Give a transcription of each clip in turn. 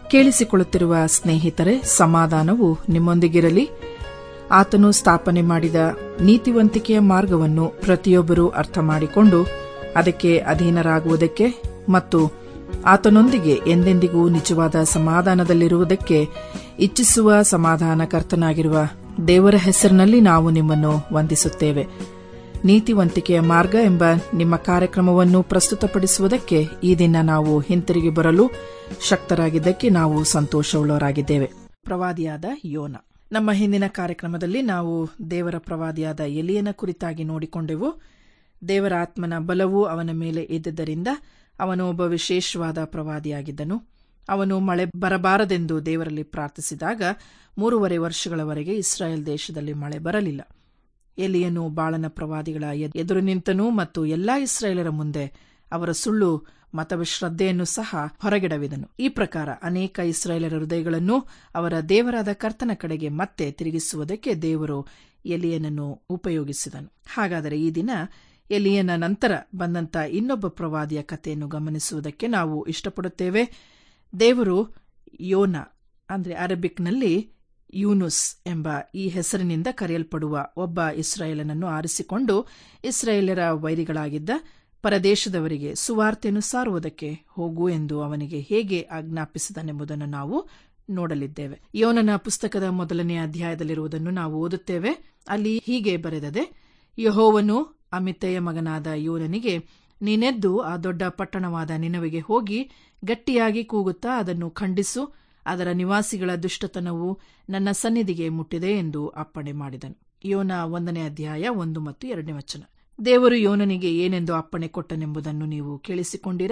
ಕೇಳಿಸಿಕೊಳ್ಳುತ್ತಿರುವ ಸ್ನೇಹಿತರೆ ಸಮಾಧಾನವು ನಿಮ್ಮೊಂದಿಗಿರಲಿ ಆತನು ಸ್ಥಾಪನೆ ಮಾಡಿದ ನೀತಿವಂತಿಕೆಯ ಮಾರ್ಗವನ್ನು ಪ್ರತಿಯೊಬ್ಬರೂ ಅರ್ಥ ಮಾಡಿಕೊಂಡು ಅದಕ್ಕೆ ಅಧೀನರಾಗುವುದಕ್ಕೆ ಮತ್ತು ಆತನೊಂದಿಗೆ ಎಂದೆಂದಿಗೂ ನಿಜವಾದ ಸಮಾಧಾನದಲ್ಲಿರುವುದಕ್ಕೆ ಇಚ್ಛಿಸುವ ಸಮಾಧಾನಕರ್ತನಾಗಿರುವ ದೇವರ ಹೆಸರಿನಲ್ಲಿ ನಾವು ನಿಮ್ಮನ್ನು ವಂದಿಸುತ್ತೇವೆ ನೀತಿವಂತಿಕೆಯ ಮಾರ್ಗ ಎಂಬ ನಿಮ್ಮ ಕಾರ್ಯಕ್ರಮವನ್ನು ಪ್ರಸ್ತುತಪಡಿಸುವುದಕ್ಕೆ ಈ ದಿನ ನಾವು ಹಿಂತಿರುಗಿ ಬರಲು ಶಕ್ತರಾಗಿದ್ದಕ್ಕೆ ನಾವು ಸಂತೋಷವುಳ್ಳವರಾಗಿದ್ದೇವೆ ಪ್ರವಾದಿಯಾದ ಯೋನ ನಮ್ಮ ಹಿಂದಿನ ಕಾರ್ಯಕ್ರಮದಲ್ಲಿ ನಾವು ದೇವರ ಪ್ರವಾದಿಯಾದ ಎಲಿಯನ ಕುರಿತಾಗಿ ನೋಡಿಕೊಂಡೆವು ದೇವರ ಆತ್ಮನ ಬಲವು ಅವನ ಮೇಲೆ ಇದ್ದುದರಿಂದ ಅವನು ಒಬ್ಬ ವಿಶೇಷವಾದ ಪ್ರವಾದಿಯಾಗಿದ್ದನು ಅವನು ಮಳೆ ಬರಬಾರದೆಂದು ದೇವರಲ್ಲಿ ಪ್ರಾರ್ಥಿಸಿದಾಗ ಮೂರುವರೆ ವರ್ಷಗಳವರೆಗೆ ಇಸ್ರಾಯೇಲ್ ದೇಶದಲ್ಲಿ ಮಳೆ ಬರಲಿಲ್ಲ ಎಲಿಯನು ಬಾಳನ ಪ್ರವಾದಿಗಳ ಎದುರು ನಿಂತನು ಮತ್ತು ಎಲ್ಲಾ ಇಸ್ರಾಯೇಲರ ಮುಂದೆ ಅವರ ಸುಳ್ಳು ಮತವಿಶ್ರದ್ಧೆಯನ್ನು ಸಹ ಹೊರಗೆಡವಿದನು ಈ ಪ್ರಕಾರ ಅನೇಕ ಇಸ್ರಾಯೇಲರ ಹೃದಯಗಳನ್ನು ಅವರ ದೇವರಾದ ಕರ್ತನ ಕಡೆಗೆ ಮತ್ತೆ ತಿರುಗಿಸುವುದಕ್ಕೆ ದೇವರು ಎಲಿಯನನ್ನು ಉಪಯೋಗಿಸಿದನು ಹಾಗಾದರೆ ಈ ದಿನ ಎಲಿಯನ ನಂತರ ಬಂದಂತ ಇನ್ನೊಬ್ಬ ಪ್ರವಾದಿಯ ಕಥೆಯನ್ನು ಗಮನಿಸುವುದಕ್ಕೆ ನಾವು ಇಷ್ಟಪಡುತ್ತೇವೆ ದೇವರು ಯೋನ ಅಂದ್ರೆ ಅರಬಿಕ್ನಲ್ಲಿ ಯೂನುಸ್ ಎಂಬ ಈ ಹೆಸರಿನಿಂದ ಕರೆಯಲ್ಪಡುವ ಒಬ್ಬ ಇಸ್ರಾಯೇಲನನ್ನು ಆರಿಸಿಕೊಂಡು ಇಸ್ರಾಯೇಲರ ವೈರಿಗಳಾಗಿದ್ದ ಪರದೇಶದವರಿಗೆ ಸುವಾರ್ತೆಯನ್ನು ಸಾರುವುದಕ್ಕೆ ಹೋಗು ಎಂದು ಅವನಿಗೆ ಹೇಗೆ ಆಜ್ಞಾಪಿಸಿದನೆಂಬುದನ್ನು ನಾವು ನೋಡಲಿದ್ದೇವೆ ಯೋನನ ಪುಸ್ತಕದ ಮೊದಲನೇ ಅಧ್ಯಾಯದಲ್ಲಿರುವುದನ್ನು ನಾವು ಓದುತ್ತೇವೆ ಅಲ್ಲಿ ಹೀಗೆ ಬರೆದದೆ ಯಹೋವನು ಅಮಿತೆಯ ಮಗನಾದ ಯೋನನಿಗೆ ನೀನೆದ್ದು ಆ ದೊಡ್ಡ ಪಟ್ಟಣವಾದ ನಿನವಿಗೆ ಹೋಗಿ ಗಟ್ಟಿಯಾಗಿ ಕೂಗುತ್ತಾ ಅದನ್ನು ಖಂಡಿಸು ಅದರ ನಿವಾಸಿಗಳ ದುಷ್ಟತನವು ನನ್ನ ಸನ್ನಿಧಿಗೆ ಮುಟ್ಟಿದೆ ಎಂದು ಅಪ್ಪಣೆ ಮಾಡಿದನು ಯೋನ ಒಂದನೇ ಅಧ್ಯಾಯ ಒಂದು ಮತ್ತು ಎರಡನೇ ವಚನ ದೇವರು ಯೋನನಿಗೆ ಏನೆಂದು ಅಪ್ಪಣೆ ಕೊಟ್ಟನೆಂಬುದನ್ನು ನೀವು ಕೇಳಿಸಿಕೊಂಡಿರ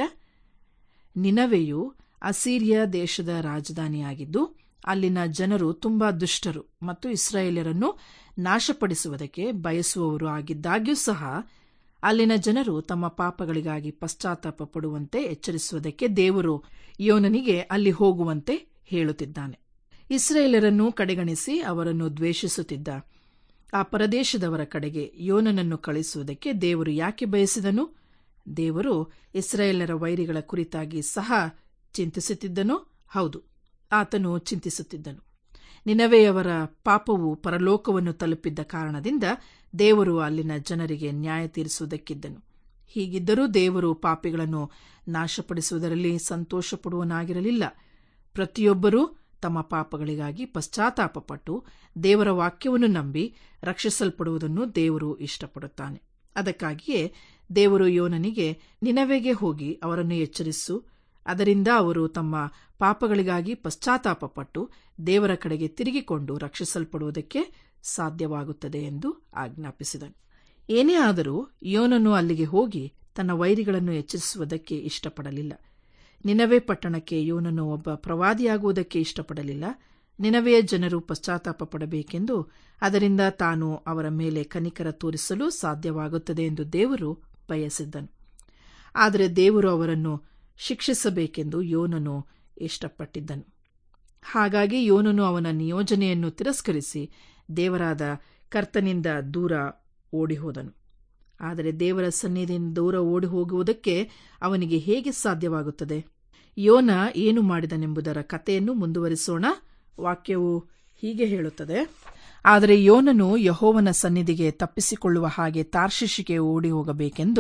ನಿನವೆಯು ಅಸೀರಿಯ ದೇಶದ ರಾಜಧಾನಿಯಾಗಿದ್ದು ಅಲ್ಲಿನ ಜನರು ತುಂಬಾ ದುಷ್ಟರು ಮತ್ತು ಇಸ್ರಾಯೇಲರನ್ನು ನಾಶಪಡಿಸುವುದಕ್ಕೆ ಬಯಸುವವರು ಆಗಿದ್ದಾಗ್ಯೂ ಸಹ ಅಲ್ಲಿನ ಜನರು ತಮ್ಮ ಪಾಪಗಳಿಗಾಗಿ ಪಶ್ಚಾತ್ತಾಪ ಪಡುವಂತೆ ಎಚ್ಚರಿಸುವುದಕ್ಕೆ ದೇವರು ಯೋನನಿಗೆ ಅಲ್ಲಿ ಹೋಗುವಂತೆ ಹೇಳುತ್ತಿದ್ದಾನೆ ಇಸ್ರೇಲರನ್ನು ಕಡೆಗಣಿಸಿ ಅವರನ್ನು ದ್ವೇಷಿಸುತ್ತಿದ್ದ ಆ ಪರದೇಶದವರ ಕಡೆಗೆ ಯೋನನನ್ನು ಕಳಿಸುವುದಕ್ಕೆ ದೇವರು ಯಾಕೆ ಬಯಸಿದನು ದೇವರು ಇಸ್ರೇಲರ ವೈರಿಗಳ ಕುರಿತಾಗಿ ಸಹ ಚಿಂತಿಸುತ್ತಿದ್ದನು ಹೌದು ಆತನು ಚಿಂತಿಸುತ್ತಿದ್ದನು ನಿನವೆಯವರ ಪಾಪವು ಪರಲೋಕವನ್ನು ತಲುಪಿದ್ದ ಕಾರಣದಿಂದ ದೇವರು ಅಲ್ಲಿನ ಜನರಿಗೆ ನ್ಯಾಯ ತೀರಿಸುವುದಕ್ಕಿದ್ದನು ಹೀಗಿದ್ದರೂ ದೇವರು ಪಾಪಿಗಳನ್ನು ನಾಶಪಡಿಸುವುದರಲ್ಲಿ ಸಂತೋಷಪಡುವನಾಗಿರಲಿಲ್ಲ ಪ್ರತಿಯೊಬ್ಬರೂ ತಮ್ಮ ಪಾಪಗಳಿಗಾಗಿ ಪಶ್ಚಾತ್ತಾಪಪಟ್ಟು ದೇವರ ವಾಕ್ಯವನ್ನು ನಂಬಿ ರಕ್ಷಿಸಲ್ಪಡುವುದನ್ನು ದೇವರು ಇಷ್ಟಪಡುತ್ತಾನೆ ಅದಕ್ಕಾಗಿಯೇ ದೇವರು ಯೋನನಿಗೆ ನಿನವೆಗೆ ಹೋಗಿ ಅವರನ್ನು ಎಚ್ಚರಿಸು ಅದರಿಂದ ಅವರು ತಮ್ಮ ಪಾಪಗಳಿಗಾಗಿ ಪಶ್ಚಾತ್ತಾಪಪಟ್ಟು ದೇವರ ಕಡೆಗೆ ತಿರುಗಿಕೊಂಡು ರಕ್ಷಿಸಲ್ಪಡುವುದಕ್ಕೆ ಸಾಧ್ಯವಾಗುತ್ತದೆ ಎಂದು ಆಜ್ಞಾಪಿಸಿದನು ಏನೇ ಆದರೂ ಯೋನನು ಅಲ್ಲಿಗೆ ಹೋಗಿ ತನ್ನ ವೈರಿಗಳನ್ನು ಎಚ್ಚರಿಸುವುದಕ್ಕೆ ಇಷ್ಟಪಡಲಿಲ್ಲ ನಿನವೆ ಪಟ್ಟಣಕ್ಕೆ ಯೋನನು ಒಬ್ಬ ಪ್ರವಾದಿಯಾಗುವುದಕ್ಕೆ ಇಷ್ಟಪಡಲಿಲ್ಲ ನಿನವೆಯ ಜನರು ಪಶ್ಚಾತ್ತಾಪ ಪಡಬೇಕೆಂದು ಅದರಿಂದ ತಾನು ಅವರ ಮೇಲೆ ಕನಿಕರ ತೋರಿಸಲು ಸಾಧ್ಯವಾಗುತ್ತದೆ ಎಂದು ದೇವರು ಬಯಸಿದ್ದನು ಆದರೆ ದೇವರು ಅವರನ್ನು ಶಿಕ್ಷಿಸಬೇಕೆಂದು ಯೋನನು ಇಷ್ಟಪಟ್ಟಿದ್ದನು ಹಾಗಾಗಿ ಯೋನನು ಅವನ ನಿಯೋಜನೆಯನ್ನು ತಿರಸ್ಕರಿಸಿ ದೇವರಾದ ಕರ್ತನಿಂದ ದೂರ ಓಡಿಹೋದನು ಆದರೆ ದೇವರ ಸನ್ನಿಧಿಯಿಂದ ದೂರ ಓಡಿ ಹೋಗುವುದಕ್ಕೆ ಅವನಿಗೆ ಹೇಗೆ ಸಾಧ್ಯವಾಗುತ್ತದೆ ಯೋನ ಏನು ಮಾಡಿದನೆಂಬುದರ ಕಥೆಯನ್ನು ಮುಂದುವರಿಸೋಣ ವಾಕ್ಯವು ಹೀಗೆ ಹೇಳುತ್ತದೆ ಆದರೆ ಯೋನನು ಯಹೋವನ ಸನ್ನಿಧಿಗೆ ತಪ್ಪಿಸಿಕೊಳ್ಳುವ ಹಾಗೆ ತಾರ್ಶಿಷಿಗೆ ಓಡಿ ಹೋಗಬೇಕೆಂದು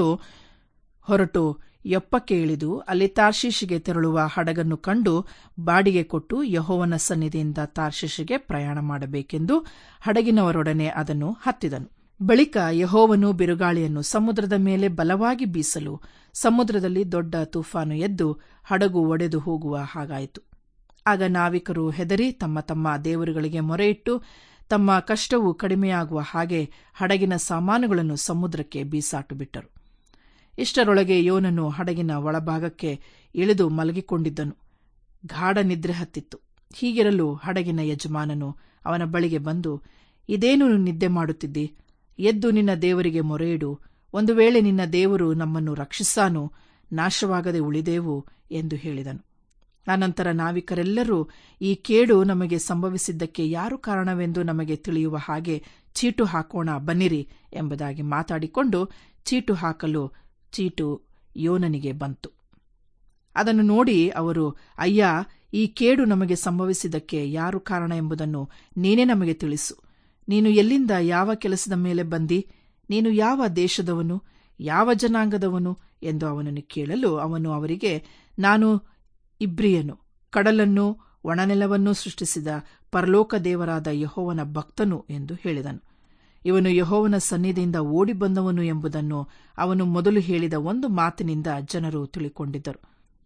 ಹೊರಟು ಯಪ್ಪಕ್ಕೆ ಇಳಿದು ಅಲ್ಲಿ ತಾರ್ಶೀಷಿಗೆ ತೆರಳುವ ಹಡಗನ್ನು ಕಂಡು ಬಾಡಿಗೆ ಕೊಟ್ಟು ಯಹೋವನ ಸನ್ನಿಧಿಯಿಂದ ತಾರ್ಶಿಷಿಗೆ ಪ್ರಯಾಣ ಮಾಡಬೇಕೆಂದು ಹಡಗಿನವರೊಡನೆ ಅದನ್ನು ಹತ್ತಿದನು ಬಳಿಕ ಯಹೋವನು ಬಿರುಗಾಳಿಯನ್ನು ಸಮುದ್ರದ ಮೇಲೆ ಬಲವಾಗಿ ಬೀಸಲು ಸಮುದ್ರದಲ್ಲಿ ದೊಡ್ಡ ತುಫಾನು ಎದ್ದು ಹಡಗು ಒಡೆದು ಹೋಗುವ ಹಾಗಾಯಿತು ಆಗ ನಾವಿಕರು ಹೆದರಿ ತಮ್ಮ ತಮ್ಮ ದೇವರುಗಳಿಗೆ ಮೊರೆಯಿಟ್ಟು ತಮ್ಮ ಕಷ್ಟವು ಕಡಿಮೆಯಾಗುವ ಹಾಗೆ ಹಡಗಿನ ಸಾಮಾನುಗಳನ್ನು ಸಮುದ್ರಕ್ಕೆ ಬೀಸಾಟು ಬಿಟ್ಟರು ಇಷ್ಟರೊಳಗೆ ಯೋನನು ಹಡಗಿನ ಒಳಭಾಗಕ್ಕೆ ಇಳಿದು ಮಲಗಿಕೊಂಡಿದ್ದನು ಗಾಢ ನಿದ್ರೆ ಹತ್ತಿತ್ತು ಹೀಗಿರಲು ಹಡಗಿನ ಯಜಮಾನನು ಅವನ ಬಳಿಗೆ ಬಂದು ಇದೇನು ನಿದ್ದೆ ಮಾಡುತ್ತಿದ್ದಿ ಎದ್ದು ನಿನ್ನ ದೇವರಿಗೆ ಮೊರೆಯಿಡು ಒಂದು ವೇಳೆ ನಿನ್ನ ದೇವರು ನಮ್ಮನ್ನು ರಕ್ಷಿಸಾನು ನಾಶವಾಗದೆ ಉಳಿದೇವು ಎಂದು ಹೇಳಿದನು ಅನಂತರ ನಾವಿಕರೆಲ್ಲರೂ ಈ ಕೇಡು ನಮಗೆ ಸಂಭವಿಸಿದ್ದಕ್ಕೆ ಯಾರು ಕಾರಣವೆಂದು ನಮಗೆ ತಿಳಿಯುವ ಹಾಗೆ ಚೀಟು ಹಾಕೋಣ ಬನ್ನಿರಿ ಎಂಬುದಾಗಿ ಮಾತಾಡಿಕೊಂಡು ಚೀಟು ಹಾಕಲು ಚೀಟು ಯೋನನಿಗೆ ಬಂತು ಅದನ್ನು ನೋಡಿ ಅವರು ಅಯ್ಯ ಈ ಕೇಡು ನಮಗೆ ಸಂಭವಿಸಿದ್ದಕ್ಕೆ ಯಾರು ಕಾರಣ ಎಂಬುದನ್ನು ನೀನೇ ನಮಗೆ ತಿಳಿಸು ನೀನು ಎಲ್ಲಿಂದ ಯಾವ ಕೆಲಸದ ಮೇಲೆ ಬಂದಿ ನೀನು ಯಾವ ದೇಶದವನು ಯಾವ ಜನಾಂಗದವನು ಎಂದು ಅವನನ್ನು ಕೇಳಲು ಅವನು ಅವರಿಗೆ ನಾನು ಇಬ್ರಿಯನು ಕಡಲನ್ನು ಒಣನೆಲವನ್ನೂ ಸೃಷ್ಟಿಸಿದ ಪರಲೋಕ ದೇವರಾದ ಯಹೋವನ ಭಕ್ತನು ಎಂದು ಹೇಳಿದನು ಇವನು ಯಹೋವನ ಸನ್ನಿಧಿಯಿಂದ ಓಡಿ ಬಂದವನು ಎಂಬುದನ್ನು ಅವನು ಮೊದಲು ಹೇಳಿದ ಒಂದು ಮಾತಿನಿಂದ ಜನರು ತಿಳಿಕೊಂಡಿದ್ದರು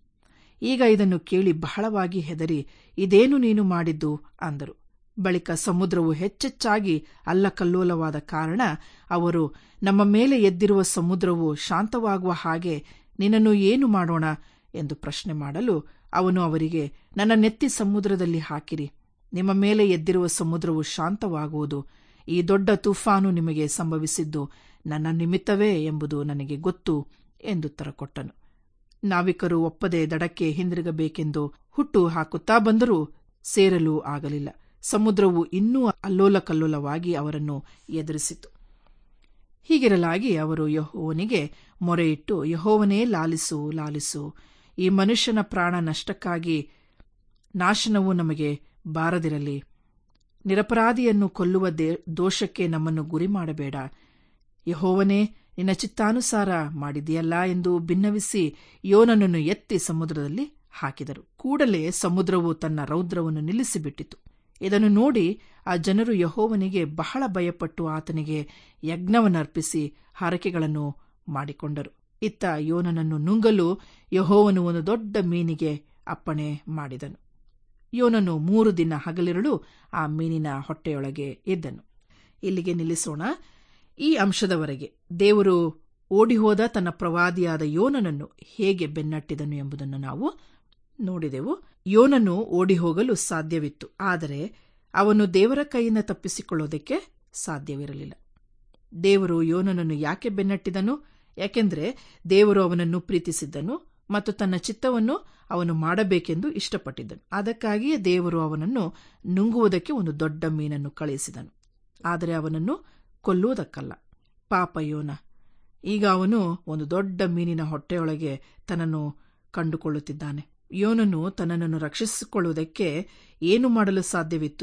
ಈಗ ಇದನ್ನು ಕೇಳಿ ಬಹಳವಾಗಿ ಹೆದರಿ ಇದೇನು ನೀನು ಮಾಡಿದ್ದು ಅಂದರು ಬಳಿಕ ಸಮುದ್ರವು ಹೆಚ್ಚೆಚ್ಚಾಗಿ ಅಲ್ಲಕಲ್ಲೋಲವಾದ ಕಾರಣ ಅವರು ನಮ್ಮ ಮೇಲೆ ಎದ್ದಿರುವ ಸಮುದ್ರವು ಶಾಂತವಾಗುವ ಹಾಗೆ ನಿನ್ನನ್ನು ಏನು ಮಾಡೋಣ ಎಂದು ಪ್ರಶ್ನೆ ಮಾಡಲು ಅವನು ಅವರಿಗೆ ನನ್ನ ನೆತ್ತಿ ಸಮುದ್ರದಲ್ಲಿ ಹಾಕಿರಿ ನಿಮ್ಮ ಮೇಲೆ ಎದ್ದಿರುವ ಸಮುದ್ರವು ಶಾಂತವಾಗುವುದು ಈ ದೊಡ್ಡ ತುಫಾನು ನಿಮಗೆ ಸಂಭವಿಸಿದ್ದು ನನ್ನ ನಿಮಿತ್ತವೇ ಎಂಬುದು ನನಗೆ ಗೊತ್ತು ಎಂದುತ್ತರ ಕೊಟ್ಟನು ನಾವಿಕರು ಒಪ್ಪದೆ ದಡಕ್ಕೆ ಹಿಂದಿರುಗಬೇಕೆಂದು ಹುಟ್ಟು ಹಾಕುತ್ತಾ ಬಂದರೂ ಸೇರಲು ಆಗಲಿಲ್ಲ ಸಮುದ್ರವು ಇನ್ನೂ ಅಲ್ಲೋಲಕಲ್ಲೋಲವಾಗಿ ಅವರನ್ನು ಎದುರಿಸಿತು ಹೀಗಿರಲಾಗಿ ಅವರು ಯಹೋವನಿಗೆ ಮೊರೆಯಿಟ್ಟು ಯಹೋವನೇ ಲಾಲಿಸು ಲಾಲಿಸು ಈ ಮನುಷ್ಯನ ಪ್ರಾಣ ನಷ್ಟಕ್ಕಾಗಿ ನಾಶನವು ನಮಗೆ ಬಾರದಿರಲಿ ನಿರಪರಾಧಿಯನ್ನು ಕೊಲ್ಲುವ ದೋಷಕ್ಕೆ ನಮ್ಮನ್ನು ಗುರಿ ಮಾಡಬೇಡ ಯಹೋವನೇ ನಿನ್ನ ಚಿತ್ತಾನುಸಾರ ಮಾಡಿದೆಯಲ್ಲ ಎಂದು ಭಿನ್ನವಿಸಿ ಯೋನನನ್ನು ಎತ್ತಿ ಸಮುದ್ರದಲ್ಲಿ ಹಾಕಿದರು ಕೂಡಲೇ ಸಮುದ್ರವು ತನ್ನ ರೌದ್ರವನ್ನು ನಿಲ್ಲಿಸಿಬಿಟ್ಟಿತು ಇದನ್ನು ನೋಡಿ ಆ ಜನರು ಯಹೋವನಿಗೆ ಬಹಳ ಭಯಪಟ್ಟು ಆತನಿಗೆ ಯಜ್ಞವನ್ನರ್ಪಿಸಿ ಹರಕೆಗಳನ್ನು ಮಾಡಿಕೊಂಡರು ಇತ್ತ ಯೋನನನ್ನು ನುಂಗಲು ಯಹೋವನು ಒಂದು ದೊಡ್ಡ ಮೀನಿಗೆ ಅಪ್ಪಣೆ ಮಾಡಿದನು ಯೋನನು ಮೂರು ದಿನ ಹಗಲಿರಲು ಆ ಮೀನಿನ ಹೊಟ್ಟೆಯೊಳಗೆ ಇದ್ದನು ಇಲ್ಲಿಗೆ ನಿಲ್ಲಿಸೋಣ ಈ ಅಂಶದವರೆಗೆ ದೇವರು ಓಡಿಹೋದ ತನ್ನ ಪ್ರವಾದಿಯಾದ ಯೋನನನ್ನು ಹೇಗೆ ಬೆನ್ನಟ್ಟಿದನು ಎಂಬುದನ್ನು ನಾವು ನೋಡಿದೆವು ಯೋನನು ಓಡಿಹೋಗಲು ಸಾಧ್ಯವಿತ್ತು ಆದರೆ ಅವನು ದೇವರ ಕೈಯಿಂದ ತಪ್ಪಿಸಿಕೊಳ್ಳೋದಕ್ಕೆ ಸಾಧ್ಯವಿರಲಿಲ್ಲ ದೇವರು ಯೋನನನ್ನು ಯಾಕೆ ಬೆನ್ನಟ್ಟಿದನು ಯಾಕೆಂದರೆ ದೇವರು ಅವನನ್ನು ಪ್ರೀತಿಸಿದ್ದನು ಮತ್ತು ತನ್ನ ಚಿತ್ತವನ್ನು ಅವನು ಮಾಡಬೇಕೆಂದು ಇಷ್ಟಪಟ್ಟಿದ್ದನು ಅದಕ್ಕಾಗಿಯೇ ದೇವರು ಅವನನ್ನು ನುಂಗುವುದಕ್ಕೆ ಒಂದು ದೊಡ್ಡ ಮೀನನ್ನು ಕಳುಹಿಸಿದನು ಆದರೆ ಅವನನ್ನು ಕೊಲ್ಲುವುದಕ್ಕಲ್ಲ ಪಾಪ ಯೋನ ಈಗ ಅವನು ಒಂದು ದೊಡ್ಡ ಮೀನಿನ ಹೊಟ್ಟೆಯೊಳಗೆ ತನ್ನನ್ನು ಕಂಡುಕೊಳ್ಳುತ್ತಿದ್ದಾನೆ ಯೋನನು ತನ್ನನ್ನು ರಕ್ಷಿಸಿಕೊಳ್ಳುವುದಕ್ಕೆ ಏನು ಮಾಡಲು ಸಾಧ್ಯವಿತ್ತು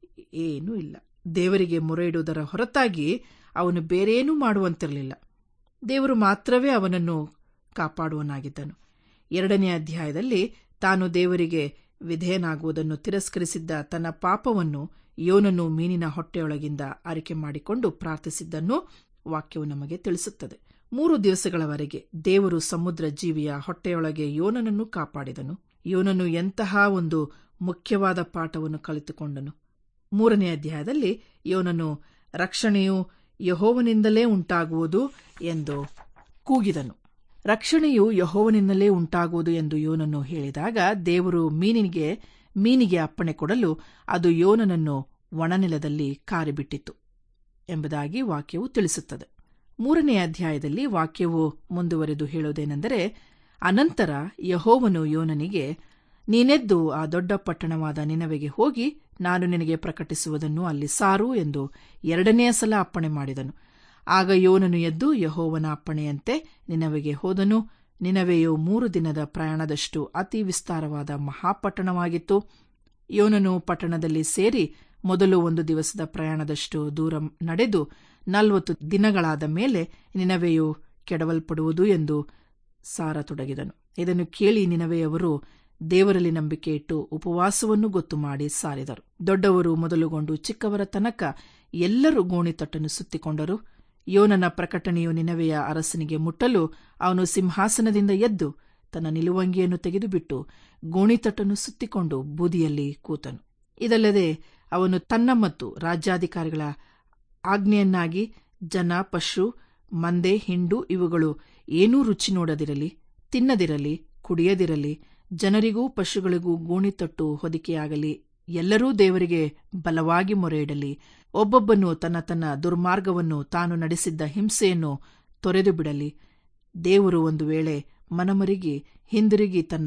ಏನೂ ಇಲ್ಲ ದೇವರಿಗೆ ಮೊರೆ ಇಡುವುದರ ಹೊರತಾಗಿ ಅವನು ಬೇರೇನೂ ಮಾಡುವಂತಿರಲಿಲ್ಲ ದೇವರು ಮಾತ್ರವೇ ಅವನನ್ನು ಕಾಪಾಡುವನಾಗಿದ್ದನು ಎರಡನೇ ಅಧ್ಯಾಯದಲ್ಲಿ ತಾನು ದೇವರಿಗೆ ವಿಧೇಯನಾಗುವುದನ್ನು ತಿರಸ್ಕರಿಸಿದ್ದ ತನ್ನ ಪಾಪವನ್ನು ಯೋನನು ಮೀನಿನ ಹೊಟ್ಟೆಯೊಳಗಿಂದ ಅರಿಕೆ ಮಾಡಿಕೊಂಡು ಪ್ರಾರ್ಥಿಸಿದ್ದನ್ನು ವಾಕ್ಯವು ನಮಗೆ ತಿಳಿಸುತ್ತದೆ ಮೂರು ದಿವಸಗಳವರೆಗೆ ದೇವರು ಸಮುದ್ರ ಜೀವಿಯ ಹೊಟ್ಟೆಯೊಳಗೆ ಯೋನನನ್ನು ಕಾಪಾಡಿದನು ಯೋನನು ಎಂತಹ ಒಂದು ಮುಖ್ಯವಾದ ಪಾಠವನ್ನು ಕಲಿತುಕೊಂಡನು ಮೂರನೇ ಅಧ್ಯಾಯದಲ್ಲಿ ಯೋನನು ರಕ್ಷಣೆಯು ಯಹೋವನಿಂದಲೇ ಉಂಟಾಗುವುದು ಎಂದು ಕೂಗಿದನು ರಕ್ಷಣೆಯು ಯಹೋವನಿಂದಲೇ ಉಂಟಾಗುವುದು ಎಂದು ಯೋನನು ಹೇಳಿದಾಗ ದೇವರು ಮೀನಿಗೆ ಮೀನಿಗೆ ಅಪ್ಪಣೆ ಕೊಡಲು ಅದು ಯೋನನನ್ನು ಒಣನೆಲದಲ್ಲಿ ಕಾರಿಬಿಟ್ಟಿತು ಎಂಬುದಾಗಿ ವಾಕ್ಯವು ತಿಳಿಸುತ್ತದೆ ಮೂರನೇ ಅಧ್ಯಾಯದಲ್ಲಿ ವಾಕ್ಯವು ಮುಂದುವರೆದು ಹೇಳುವುದೇನೆಂದರೆ ಅನಂತರ ಯಹೋವನು ಯೋನನಿಗೆ ನೀನೆದ್ದು ಆ ದೊಡ್ಡ ಪಟ್ಟಣವಾದ ನಿನವೆಗೆ ಹೋಗಿ ನಾನು ನಿನಗೆ ಪ್ರಕಟಿಸುವುದನ್ನು ಅಲ್ಲಿ ಸಾರು ಎಂದು ಎರಡನೆಯ ಸಲ ಅಪ್ಪಣೆ ಮಾಡಿದನು ಆಗ ಯೋನನು ಎದ್ದು ಯಹೋವನ ಅಪ್ಪಣೆಯಂತೆ ನಿನವೆಗೆ ಹೋದನು ನಿನವೆಯು ಮೂರು ದಿನದ ಪ್ರಯಾಣದಷ್ಟು ಅತಿ ವಿಸ್ತಾರವಾದ ಮಹಾಪಟ್ಟಣವಾಗಿತ್ತು ಯೋನನು ಪಟ್ಟಣದಲ್ಲಿ ಸೇರಿ ಮೊದಲು ಒಂದು ದಿವಸದ ಪ್ರಯಾಣದಷ್ಟು ದೂರ ನಡೆದು ನಲವತ್ತು ದಿನಗಳಾದ ಮೇಲೆ ನಿನವೆಯು ಕೆಡವಲ್ಪಡುವುದು ಎಂದು ಸಾರತೊಡಗಿದನು ಇದನ್ನು ಕೇಳಿ ನಿನವೆಯವರು ದೇವರಲ್ಲಿ ನಂಬಿಕೆ ಇಟ್ಟು ಉಪವಾಸವನ್ನು ಗೊತ್ತು ಮಾಡಿ ಸಾರಿದರು ದೊಡ್ಡವರು ಮೊದಲುಗೊಂಡು ಚಿಕ್ಕವರ ತನಕ ಎಲ್ಲರೂ ಗೋಣಿತಟ್ಟನ್ನು ಸುತ್ತಿಕೊಂಡರು ಯೋನನ ಪ್ರಕಟಣೆಯು ನಿನವೆಯ ಅರಸನಿಗೆ ಮುಟ್ಟಲು ಅವನು ಸಿಂಹಾಸನದಿಂದ ಎದ್ದು ತನ್ನ ನಿಲುವಂಗಿಯನ್ನು ತೆಗೆದುಬಿಟ್ಟು ಗೋಣಿತಟ್ಟನ್ನು ಸುತ್ತಿಕೊಂಡು ಬೂದಿಯಲ್ಲಿ ಕೂತನು ಇದಲ್ಲದೆ ಅವನು ತನ್ನ ಮತ್ತು ರಾಜ್ಯಾಧಿಕಾರಿಗಳ ಆಜ್ಞೆಯನ್ನಾಗಿ ಜನ ಪಶು ಮಂದೆ ಹಿಂಡು ಇವುಗಳು ಏನೂ ರುಚಿ ನೋಡದಿರಲಿ ತಿನ್ನದಿರಲಿ ಕುಡಿಯದಿರಲಿ ಜನರಿಗೂ ಪಶುಗಳಿಗೂ ಗೋಣಿತಟ್ಟು ಹೊದಿಕೆಯಾಗಲಿ ಎಲ್ಲರೂ ದೇವರಿಗೆ ಬಲವಾಗಿ ಮೊರೆಯಿಡಲಿ ಒಬ್ಬೊಬ್ಬನು ತನ್ನ ತನ್ನ ದುರ್ಮಾರ್ಗವನ್ನು ತಾನು ನಡೆಸಿದ್ದ ಹಿಂಸೆಯನ್ನು ತೊರೆದು ಬಿಡಲಿ ದೇವರು ಒಂದು ವೇಳೆ ಮನಮರಿಗಿ ಹಿಂದಿರುಗಿ ತನ್ನ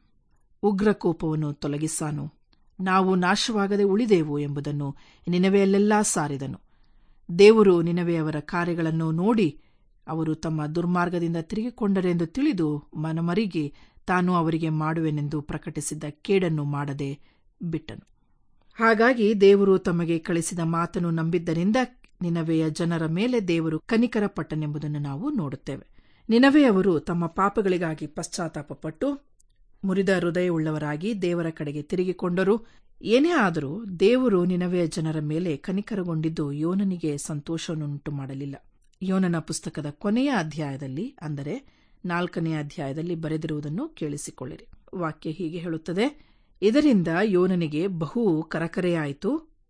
ಉಗ್ರಕೋಪವನ್ನು ತೊಲಗಿಸಾನು ನಾವು ನಾಶವಾಗದೆ ಉಳಿದೆವು ಎಂಬುದನ್ನು ನಿನವೆಯಲ್ಲೆಲ್ಲಾ ಸಾರಿದನು ದೇವರು ನಿನವೆಯವರ ಕಾರ್ಯಗಳನ್ನು ನೋಡಿ ಅವರು ತಮ್ಮ ದುರ್ಮಾರ್ಗದಿಂದ ತಿರುಗಿಕೊಂಡರೆಂದು ತಿಳಿದು ಮನಮರಿಗಿ ತಾನು ಅವರಿಗೆ ಮಾಡುವೆನೆಂದು ಪ್ರಕಟಿಸಿದ್ದ ಕೇಡನ್ನು ಮಾಡದೆ ಬಿಟ್ಟನು ಹಾಗಾಗಿ ದೇವರು ತಮಗೆ ಕಳಿಸಿದ ಮಾತನ್ನು ನಂಬಿದ್ದರಿಂದ ನಿನವೆಯ ಜನರ ಮೇಲೆ ದೇವರು ಕನಿಕರ ಪಟ್ಟನೆಂಬುದನ್ನು ನಾವು ನೋಡುತ್ತೇವೆ ನಿನವೆಯವರು ತಮ್ಮ ಪಾಪಗಳಿಗಾಗಿ ಪಶ್ಚಾತ್ತಾಪಪಟ್ಟು ಮುರಿದ ಹೃದಯವುಳ್ಳವರಾಗಿ ದೇವರ ಕಡೆಗೆ ತಿರುಗಿಕೊಂಡರು ಏನೇ ಆದರೂ ದೇವರು ನಿನವೆಯ ಜನರ ಮೇಲೆ ಕನಿಕರಗೊಂಡಿದ್ದು ಯೋನನಿಗೆ ಸಂತೋಷವನ್ನುಂಟು ಮಾಡಲಿಲ್ಲ ಯೋನನ ಪುಸ್ತಕದ ಕೊನೆಯ ಅಧ್ಯಾಯದಲ್ಲಿ ಅಂದರೆ ನಾಲ್ಕನೇ ಅಧ್ಯಾಯದಲ್ಲಿ ಬರೆದಿರುವುದನ್ನು ಕೇಳಿಸಿಕೊಳ್ಳಿರಿ ವಾಕ್ಯ ಹೀಗೆ ಹೇಳುತ್ತದೆ ಇದರಿಂದ ಯೋನನಿಗೆ ಬಹು ಕರಕರೆಯಾಯಿತು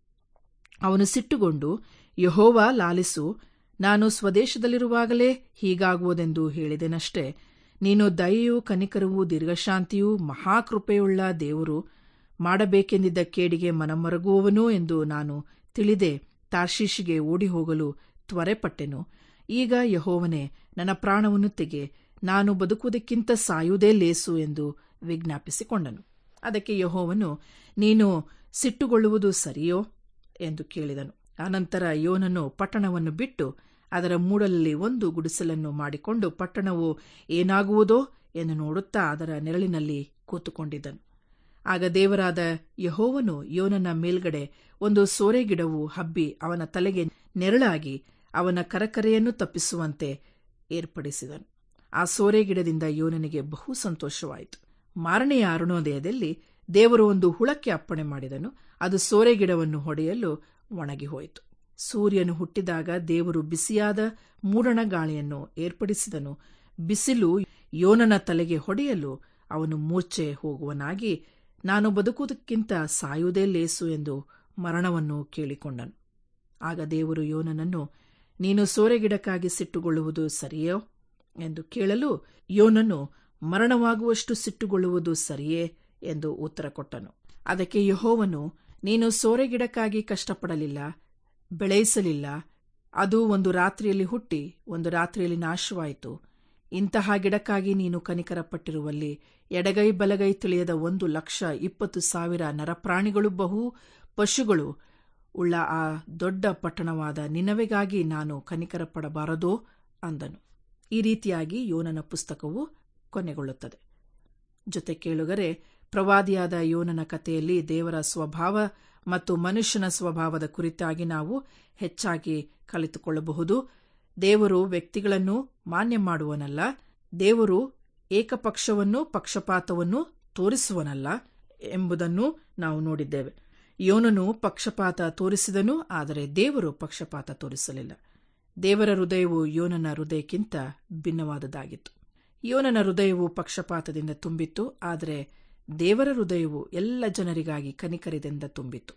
ಅವನು ಸಿಟ್ಟುಗೊಂಡು ಯಹೋವ ಲಾಲಿಸು ನಾನು ಸ್ವದೇಶದಲ್ಲಿರುವಾಗಲೇ ಹೀಗಾಗುವುದೆಂದು ಹೇಳಿದೆನಷ್ಟೇ ನೀನು ದಯೆಯೂ ಕನಿಕರವೂ ದೀರ್ಘಶಾಂತಿಯೂ ಮಹಾಕೃಪೆಯುಳ್ಳ ದೇವರು ಮಾಡಬೇಕೆಂದಿದ್ದ ಕೇಡಿಗೆ ಮನಮರಗುವವನು ಎಂದು ನಾನು ತಿಳಿದೆ ತಾರ್ಶೀಶಿಗೆ ಓಡಿ ಹೋಗಲು ತ್ವರೆಪಟ್ಟೆನು ಈಗ ಯಹೋವನೇ ನನ್ನ ಪ್ರಾಣವನ್ನು ತೆಗೆ ನಾನು ಬದುಕುವುದಕ್ಕಿಂತ ಸಾಯುವುದೇ ಲೇಸು ಎಂದು ವಿಜ್ಞಾಪಿಸಿಕೊಂಡನು ಅದಕ್ಕೆ ಯಹೋವನು ನೀನು ಸಿಟ್ಟುಗೊಳ್ಳುವುದು ಸರಿಯೋ ಎಂದು ಕೇಳಿದನು ಅನಂತರ ಯೋನನು ಪಟ್ಟಣವನ್ನು ಬಿಟ್ಟು ಅದರ ಮೂಡಲಲ್ಲಿ ಒಂದು ಗುಡಿಸಲನ್ನು ಮಾಡಿಕೊಂಡು ಪಟ್ಟಣವು ಏನಾಗುವುದೋ ಎಂದು ನೋಡುತ್ತಾ ಅದರ ನೆರಳಿನಲ್ಲಿ ಕೂತುಕೊಂಡಿದ್ದನು ಆಗ ದೇವರಾದ ಯಹೋವನು ಯೋನನ ಮೇಲ್ಗಡೆ ಒಂದು ಸೋರೆಗಿಡವು ಹಬ್ಬಿ ಅವನ ತಲೆಗೆ ನೆರಳಾಗಿ ಅವನ ಕರಕರೆಯನ್ನು ತಪ್ಪಿಸುವಂತೆ ಏರ್ಪಡಿಸಿದನು ಆ ಸೋರೆಗಿಡದಿಂದ ಯೋನನಿಗೆ ಬಹು ಸಂತೋಷವಾಯಿತು ಮಾರನೆಯ ಅರುಣೋದಯದಲ್ಲಿ ದೇವರು ಒಂದು ಹುಳಕ್ಕೆ ಅಪ್ಪಣೆ ಮಾಡಿದನು ಅದು ಸೋರೆಗಿಡವನ್ನು ಹೊಡೆಯಲು ಒಣಗಿ ಹೋಯಿತು ಸೂರ್ಯನು ಹುಟ್ಟಿದಾಗ ದೇವರು ಬಿಸಿಯಾದ ಮೂಡಣ ಗಾಳಿಯನ್ನು ಏರ್ಪಡಿಸಿದನು ಬಿಸಿಲು ಯೋನನ ತಲೆಗೆ ಹೊಡೆಯಲು ಅವನು ಮೂರ್ಛೆ ಹೋಗುವನಾಗಿ ನಾನು ಬದುಕುವುದಕ್ಕಿಂತ ಸಾಯುವುದೇ ಲೇಸು ಎಂದು ಮರಣವನ್ನು ಕೇಳಿಕೊಂಡನು ಆಗ ದೇವರು ಯೋನನನ್ನು ನೀನು ಸೋರೆಗಿಡಕ್ಕಾಗಿ ಸಿಟ್ಟುಗೊಳ್ಳುವುದು ಸರಿಯೋ ಎಂದು ಕೇಳಲು ಯೋನನು ಮರಣವಾಗುವಷ್ಟು ಸಿಟ್ಟುಗೊಳ್ಳುವುದು ಸರಿಯೇ ಎಂದು ಉತ್ತರ ಕೊಟ್ಟನು ಅದಕ್ಕೆ ಯಹೋವನು ನೀನು ಸೋರೆಗಿಡಕ್ಕಾಗಿ ಕಷ್ಟಪಡಲಿಲ್ಲ ಬೆಳೆಯಿಸಲಿಲ್ಲ ಅದು ಒಂದು ರಾತ್ರಿಯಲ್ಲಿ ಹುಟ್ಟಿ ಒಂದು ರಾತ್ರಿಯಲ್ಲಿ ನಾಶವಾಯಿತು ಇಂತಹ ಗಿಡಕ್ಕಾಗಿ ನೀನು ಕನಿಕರಪಟ್ಟಿರುವಲ್ಲಿ ಎಡಗೈ ಬಲಗೈ ತಿಳಿಯದ ಒಂದು ಲಕ್ಷ ಇಪ್ಪತ್ತು ಸಾವಿರ ನರಪ್ರಾಣಿಗಳು ಬಹು ಪಶುಗಳು ಉಳ್ಳ ಆ ದೊಡ್ಡ ಪಟ್ಟಣವಾದ ನಿನವೆಗಾಗಿ ನಾನು ಕನಿಕರಪಡಬಾರದೋ ಅಂದನು ಈ ರೀತಿಯಾಗಿ ಯೋನನ ಪುಸ್ತಕವು ಕೊನೆಗೊಳ್ಳುತ್ತದೆ ಜೊತೆ ಕೇಳುಗರೆ ಪ್ರವಾದಿಯಾದ ಯೋನನ ಕಥೆಯಲ್ಲಿ ದೇವರ ಸ್ವಭಾವ ಮತ್ತು ಮನುಷ್ಯನ ಸ್ವಭಾವದ ಕುರಿತಾಗಿ ನಾವು ಹೆಚ್ಚಾಗಿ ಕಲಿತುಕೊಳ್ಳಬಹುದು ದೇವರು ವ್ಯಕ್ತಿಗಳನ್ನು ಮಾನ್ಯ ಮಾಡುವನಲ್ಲ ದೇವರು ಏಕಪಕ್ಷವನ್ನು ಪಕ್ಷಪಾತವನ್ನು ತೋರಿಸುವನಲ್ಲ ಎಂಬುದನ್ನು ನಾವು ನೋಡಿದ್ದೇವೆ ಯೋನನು ಪಕ್ಷಪಾತ ತೋರಿಸಿದನು ಆದರೆ ದೇವರು ಪಕ್ಷಪಾತ ತೋರಿಸಲಿಲ್ಲ ದೇವರ ಹೃದಯವು ಯೋನನ ಹೃದಯಕ್ಕಿಂತ ಭಿನ್ನವಾದದ್ದಾಗಿತ್ತು ಯೋನನ ಹೃದಯವು ಪಕ್ಷಪಾತದಿಂದ ತುಂಬಿತ್ತು ಆದರೆ ದೇವರ ಹೃದಯವು ಎಲ್ಲ ಜನರಿಗಾಗಿ ಕನಿಕರದಿಂದ ತುಂಬಿತ್ತು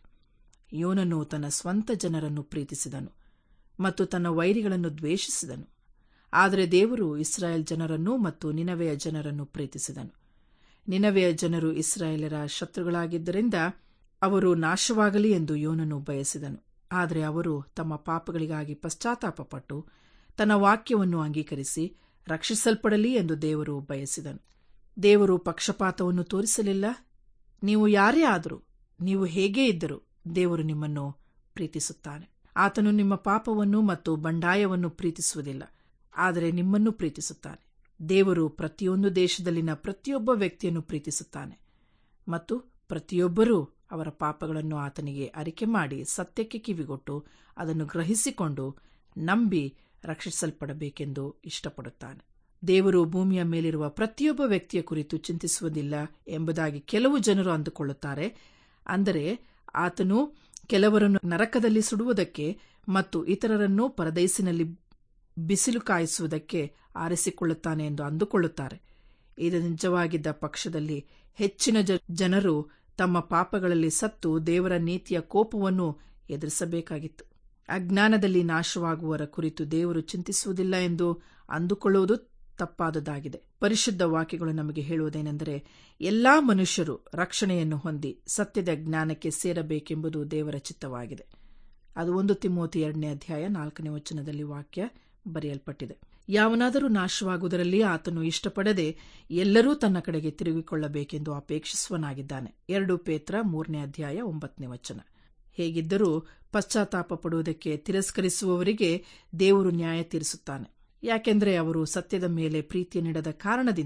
ಯೋನನು ತನ್ನ ಸ್ವಂತ ಜನರನ್ನು ಪ್ರೀತಿಸಿದನು ಮತ್ತು ತನ್ನ ವೈರಿಗಳನ್ನು ದ್ವೇಷಿಸಿದನು ಆದರೆ ದೇವರು ಇಸ್ರಾಯೇಲ್ ಜನರನ್ನು ಮತ್ತು ನಿನವೆಯ ಜನರನ್ನು ಪ್ರೀತಿಸಿದನು ನಿನವೆಯ ಜನರು ಇಸ್ರಾಯೇಲರ ಶತ್ರುಗಳಾಗಿದ್ದರಿಂದ ಅವರು ನಾಶವಾಗಲಿ ಎಂದು ಯೋನನು ಬಯಸಿದನು ಆದರೆ ಅವರು ತಮ್ಮ ಪಾಪಗಳಿಗಾಗಿ ಪಶ್ಚಾತ್ತಾಪಪಟ್ಟು ತನ್ನ ವಾಕ್ಯವನ್ನು ಅಂಗೀಕರಿಸಿ ರಕ್ಷಿಸಲ್ಪಡಲಿ ಎಂದು ದೇವರು ಬಯಸಿದನು ದೇವರು ಪಕ್ಷಪಾತವನ್ನು ತೋರಿಸಲಿಲ್ಲ ನೀವು ಯಾರೇ ಆದರೂ ನೀವು ಹೇಗೇ ಇದ್ದರೂ ದೇವರು ನಿಮ್ಮನ್ನು ಪ್ರೀತಿಸುತ್ತಾನೆ ಆತನು ನಿಮ್ಮ ಪಾಪವನ್ನು ಮತ್ತು ಬಂಡಾಯವನ್ನು ಪ್ರೀತಿಸುವುದಿಲ್ಲ ಆದರೆ ನಿಮ್ಮನ್ನು ಪ್ರೀತಿಸುತ್ತಾನೆ ದೇವರು ಪ್ರತಿಯೊಂದು ದೇಶದಲ್ಲಿನ ಪ್ರತಿಯೊಬ್ಬ ವ್ಯಕ್ತಿಯನ್ನು ಪ್ರೀತಿಸುತ್ತಾನೆ ಮತ್ತು ಪ್ರತಿಯೊಬ್ಬರೂ ಅವರ ಪಾಪಗಳನ್ನು ಆತನಿಗೆ ಅರಿಕೆ ಮಾಡಿ ಸತ್ಯಕ್ಕೆ ಕಿವಿಗೊಟ್ಟು ಅದನ್ನು ಗ್ರಹಿಸಿಕೊಂಡು ನಂಬಿ ರಕ್ಷಿಸಲ್ಪಡಬೇಕೆಂದು ಇಷ್ಟಪಡುತ್ತಾನೆ ದೇವರು ಭೂಮಿಯ ಮೇಲಿರುವ ಪ್ರತಿಯೊಬ್ಬ ವ್ಯಕ್ತಿಯ ಕುರಿತು ಚಿಂತಿಸುವುದಿಲ್ಲ ಎಂಬುದಾಗಿ ಕೆಲವು ಜನರು ಅಂದುಕೊಳ್ಳುತ್ತಾರೆ ಅಂದರೆ ಆತನು ಕೆಲವರನ್ನು ನರಕದಲ್ಲಿ ಸುಡುವುದಕ್ಕೆ ಮತ್ತು ಇತರರನ್ನು ಪರದೈಸಿನಲ್ಲಿ ಬಿಸಿಲು ಕಾಯಿಸುವುದಕ್ಕೆ ಆರಿಸಿಕೊಳ್ಳುತ್ತಾನೆ ಎಂದು ಅಂದುಕೊಳ್ಳುತ್ತಾರೆ ಇದು ನಿಜವಾಗಿದ್ದ ಪಕ್ಷದಲ್ಲಿ ಹೆಚ್ಚಿನ ಜನರು ತಮ್ಮ ಪಾಪಗಳಲ್ಲಿ ಸತ್ತು ದೇವರ ನೀತಿಯ ಕೋಪವನ್ನು ಎದುರಿಸಬೇಕಾಗಿತ್ತು ಅಜ್ಞಾನದಲ್ಲಿ ನಾಶವಾಗುವರ ಕುರಿತು ದೇವರು ಚಿಂತಿಸುವುದಿಲ್ಲ ಎಂದು ಅಂದುಕೊಳ್ಳುವುದು ತಪ್ಪಾದುದಾಗಿದೆ ಪರಿಶುದ್ಧ ವಾಕ್ಯಗಳು ನಮಗೆ ಹೇಳುವುದೇನೆಂದರೆ ಎಲ್ಲಾ ಮನುಷ್ಯರು ರಕ್ಷಣೆಯನ್ನು ಹೊಂದಿ ಸತ್ಯದ ಜ್ಞಾನಕ್ಕೆ ಸೇರಬೇಕೆಂಬುದು ದೇವರ ಚಿತ್ತವಾಗಿದೆ ಅದು ಒಂದು ತಿಮೋತಿ ಎರಡನೇ ಅಧ್ಯಾಯ ನಾಲ್ಕನೇ ವಚನದಲ್ಲಿ ವಾಕ್ಯ ಬರೆಯಲ್ಪಟ್ಟಿದೆ ಯಾವನಾದರೂ ನಾಶವಾಗುವುದರಲ್ಲಿ ಆತನು ಇಷ್ಟಪಡದೆ ಎಲ್ಲರೂ ತನ್ನ ಕಡೆಗೆ ತಿರುಗಿಕೊಳ್ಳಬೇಕೆಂದು ಅಪೇಕ್ಷಿಸುವನಾಗಿದ್ದಾನೆ ಎರಡು ಪೇತ್ರ ಮೂರನೇ ಅಧ್ಯಾಯ ಒಂಬತ್ತನೇ ವಚನ ಹೇಗಿದ್ದರೂ ಪಶ್ಚಾತ್ತಾಪ ಪಡುವುದಕ್ಕೆ ತಿರಸ್ಕರಿಸುವವರಿಗೆ ದೇವರು ನ್ಯಾಯ ತೀರಿಸುತ್ತಾನೆ ಯಾಕೆಂದರೆ ಅವರು ಸತ್ಯದ ಮೇಲೆ ಪ್ರೀತಿ ನೀಡದ ಕಾರಣದಿಂದ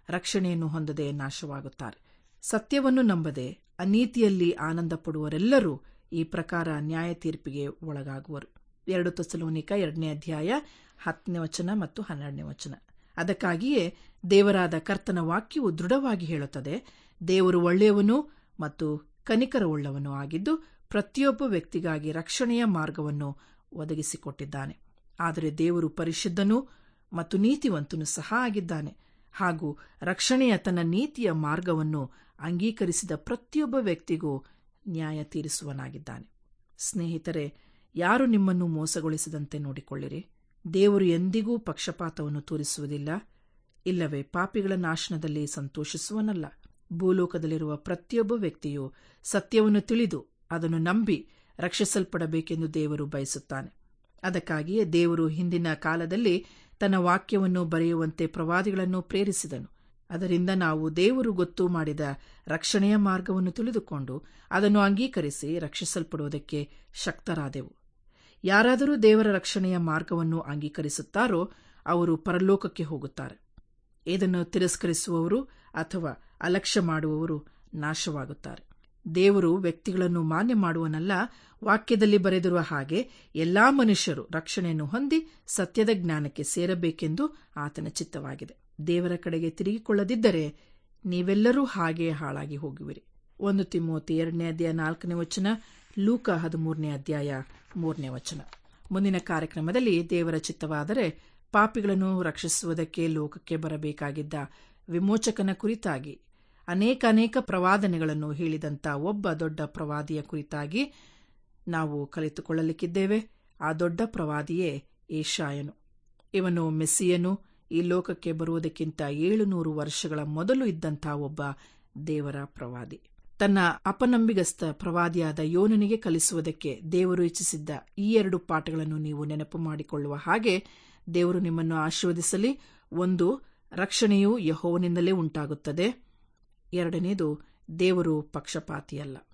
ರಕ್ಷಣೆಯನ್ನು ಹೊಂದದೆ ನಾಶವಾಗುತ್ತಾರೆ ಸತ್ಯವನ್ನು ನಂಬದೆ ಅನೀತಿಯಲ್ಲಿ ಆನಂದ ಪಡುವರೆಲ್ಲರೂ ಈ ಪ್ರಕಾರ ನ್ಯಾಯ ತೀರ್ಪಿಗೆ ಒಳಗಾಗುವರು ಎರಡು ತಸಲೋನಿಕ ಎರಡನೇ ಅಧ್ಯಾಯ ಹತ್ತನೇ ವಚನ ಮತ್ತು ಹನ್ನೆರಡನೇ ವಚನ ಅದಕ್ಕಾಗಿಯೇ ದೇವರಾದ ಕರ್ತನ ವಾಕ್ಯವು ದೃಢವಾಗಿ ಹೇಳುತ್ತದೆ ದೇವರು ಒಳ್ಳೆಯವನು ಮತ್ತು ಕನಿಕರವುಳ್ಳವನು ಆಗಿದ್ದು ಪ್ರತಿಯೊಬ್ಬ ವ್ಯಕ್ತಿಗಾಗಿ ರಕ್ಷಣೆಯ ಮಾರ್ಗವನ್ನು ಒದಗಿಸಿಕೊಟ್ಟಿದ್ದಾನೆ ಆದರೆ ದೇವರು ಪರಿಶುದ್ಧನೂ ಮತ್ತು ನೀತಿವಂತನು ಸಹ ಆಗಿದ್ದಾನೆ ಹಾಗೂ ರಕ್ಷಣೆಯ ತನ್ನ ನೀತಿಯ ಮಾರ್ಗವನ್ನು ಅಂಗೀಕರಿಸಿದ ಪ್ರತಿಯೊಬ್ಬ ವ್ಯಕ್ತಿಗೂ ನ್ಯಾಯ ತೀರಿಸುವನಾಗಿದ್ದಾನೆ ಸ್ನೇಹಿತರೆ ಯಾರು ನಿಮ್ಮನ್ನು ಮೋಸಗೊಳಿಸದಂತೆ ನೋಡಿಕೊಳ್ಳಿರಿ ದೇವರು ಎಂದಿಗೂ ಪಕ್ಷಪಾತವನ್ನು ತೋರಿಸುವುದಿಲ್ಲ ಇಲ್ಲವೇ ಪಾಪಿಗಳ ನಾಶನದಲ್ಲಿ ಸಂತೋಷಿಸುವನಲ್ಲ ಭೂಲೋಕದಲ್ಲಿರುವ ಪ್ರತಿಯೊಬ್ಬ ವ್ಯಕ್ತಿಯು ಸತ್ಯವನ್ನು ತಿಳಿದು ಅದನ್ನು ನಂಬಿ ರಕ್ಷಿಸಲ್ಪಡಬೇಕೆಂದು ದೇವರು ಬಯಸುತ್ತಾನೆ ಅದಕ್ಕಾಗಿಯೇ ದೇವರು ಹಿಂದಿನ ಕಾಲದಲ್ಲಿ ತನ್ನ ವಾಕ್ಯವನ್ನು ಬರೆಯುವಂತೆ ಪ್ರವಾದಿಗಳನ್ನು ಪ್ರೇರಿಸಿದನು ಅದರಿಂದ ನಾವು ದೇವರು ಗೊತ್ತು ಮಾಡಿದ ರಕ್ಷಣೆಯ ಮಾರ್ಗವನ್ನು ತಿಳಿದುಕೊಂಡು ಅದನ್ನು ಅಂಗೀಕರಿಸಿ ರಕ್ಷಿಸಲ್ಪಡುವುದಕ್ಕೆ ಶಕ್ತರಾದೆವು ಯಾರಾದರೂ ದೇವರ ರಕ್ಷಣೆಯ ಮಾರ್ಗವನ್ನು ಅಂಗೀಕರಿಸುತ್ತಾರೋ ಅವರು ಪರಲೋಕಕ್ಕೆ ಹೋಗುತ್ತಾರೆ ಇದನ್ನು ತಿರಸ್ಕರಿಸುವವರು ಅಥವಾ ಅಲಕ್ಷ್ಯ ಮಾಡುವವರು ನಾಶವಾಗುತ್ತಾರೆ ದೇವರು ವ್ಯಕ್ತಿಗಳನ್ನು ಮಾನ್ಯ ಮಾಡುವನಲ್ಲ ವಾಕ್ಯದಲ್ಲಿ ಬರೆದಿರುವ ಹಾಗೆ ಎಲ್ಲಾ ಮನುಷ್ಯರು ರಕ್ಷಣೆಯನ್ನು ಹೊಂದಿ ಸತ್ಯದ ಜ್ಞಾನಕ್ಕೆ ಸೇರಬೇಕೆಂದು ಆತನ ಚಿತ್ತವಾಗಿದೆ ದೇವರ ಕಡೆಗೆ ತಿರುಗಿಕೊಳ್ಳದಿದ್ದರೆ ನೀವೆಲ್ಲರೂ ಹಾಗೆ ಹಾಳಾಗಿ ಹೋಗುವಿರಿ ಒಂದು ತಿಮ್ಮೋತಿ ಎರಡನೇ ಅಧ್ಯಾಯ ನಾಲ್ಕನೇ ವಚನ ಲೂಕ ಹದಿಮೂರನೇ ಅಧ್ಯಾಯ ಮೂರನೇ ವಚನ ಮುಂದಿನ ಕಾರ್ಯಕ್ರಮದಲ್ಲಿ ದೇವರ ಚಿತ್ತವಾದರೆ ಪಾಪಿಗಳನ್ನು ರಕ್ಷಿಸುವುದಕ್ಕೆ ಲೋಕಕ್ಕೆ ಬರಬೇಕಾಗಿದ್ದ ವಿಮೋಚಕನ ಕುರಿತಾಗಿ ಅನೇಕ ಅನೇಕ ಪ್ರವಾದನೆಗಳನ್ನು ಹೇಳಿದಂಥ ಒಬ್ಬ ದೊಡ್ಡ ಪ್ರವಾದಿಯ ಕುರಿತಾಗಿ ನಾವು ಕಲಿತುಕೊಳ್ಳಲಿಕ್ಕಿದ್ದೇವೆ ಆ ದೊಡ್ಡ ಪ್ರವಾದಿಯೇ ಏಷಾಯನು ಇವನು ಮೆಸ್ಸಿಯನು ಈ ಲೋಕಕ್ಕೆ ಬರುವುದಕ್ಕಿಂತ ಏಳುನೂರು ವರ್ಷಗಳ ಮೊದಲು ಇದ್ದಂಥ ಒಬ್ಬ ದೇವರ ಪ್ರವಾದಿ ತನ್ನ ಅಪನಂಬಿಗಸ್ತ ಪ್ರವಾದಿಯಾದ ಯೋನನಿಗೆ ಕಲಿಸುವುದಕ್ಕೆ ದೇವರು ಇಚ್ಛಿಸಿದ್ದ ಈ ಎರಡು ಪಾಠಗಳನ್ನು ನೀವು ನೆನಪು ಮಾಡಿಕೊಳ್ಳುವ ಹಾಗೆ ದೇವರು ನಿಮ್ಮನ್ನು ಆಶೀರ್ವದಿಸಲಿ ಒಂದು ರಕ್ಷಣೆಯು ಯಹೋವನಿಂದಲೇ ಉಂಟಾಗುತ್ತದೆ ಎರಡನೇದು ದೇವರು ಪಕ್ಷಪಾತಿಯಲ್ಲ